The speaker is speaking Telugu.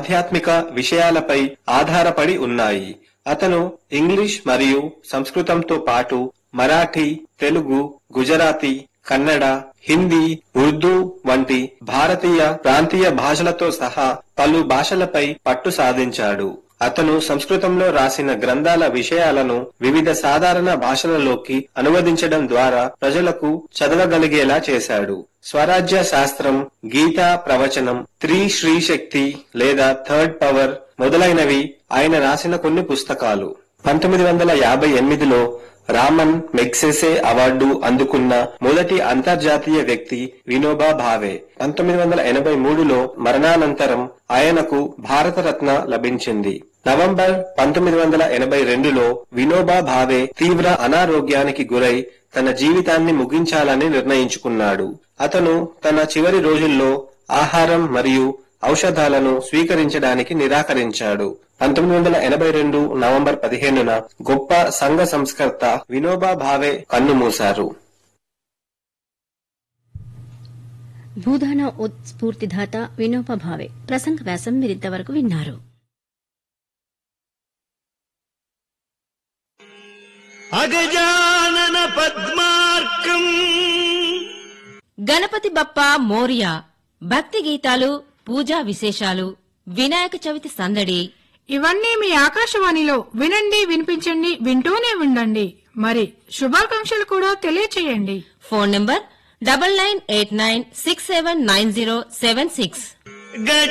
ఆధ్యాత్మిక విషయాలపై ఆధారపడి ఉన్నాయి అతను ఇంగ్లీష్ మరియు సంస్కృతంతో పాటు మరాఠీ తెలుగు గుజరాతీ కన్నడ హిందీ ఉర్దూ వంటి భారతీయ ప్రాంతీయ భాషలతో సహా పలు భాషలపై పట్టు సాధించాడు అతను సంస్కృతంలో రాసిన గ్రంథాల విషయాలను వివిధ సాధారణ భాషలలోకి అనువదించడం ద్వారా ప్రజలకు చదవగలిగేలా చేశాడు స్వరాజ్య శాస్త్రం గీతా ప్రవచనం త్రీ శ్రీ శక్తి లేదా థర్డ్ పవర్ మొదలైనవి ఆయన రాసిన కొన్ని పుస్తకాలు పంతొమ్మిది వందల యాభై ఎనిమిదిలో రామన్ మెగ్సెసే అవార్డు అందుకున్న మొదటి అంతర్జాతీయ వ్యక్తి వినోబా భావే పంతొమ్మిది వందల ఎనభై మూడులో మరణానంతరం ఆయనకు భారతరత్న లభించింది నవంబర్ పంతొమ్మిది వందల ఎనభై రెండులో వినోబా భావే తీవ్ర అనారోగ్యానికి గురై తన జీవితాన్ని ముగించాలని నిర్ణయించుకున్నాడు అతను తన చివరి రోజుల్లో ఆహారం మరియు ఔషధాలను స్వీకరించడానికి నిరాకరించాడు పంతొమ్మిది వందల ఎనభై రెండు నవంబర్ పదిహేనున గొప్ప సంఘ సంస్కర్త వినోబా భావే కన్నుమూశారు భూదాన స్ఫూర్తిదాత వినోబా భావే ప్రసంగ వ్యాసం మీరింతవరకు విన్నారు అగజానన పద్మార్కం గణపతి బప్ప మోరియా భక్తి గీతాలు పూజా విశేషాలు వినాయక చవితి సందడి ఇవన్నీ మీ ఆకాశవాణిలో వినండి వినిపించండి వింటూనే ఉండండి మరి శుభాకాంక్షలు కూడా తెలియచేయండి phone number double nine eight nine six seven nine zero seven six గ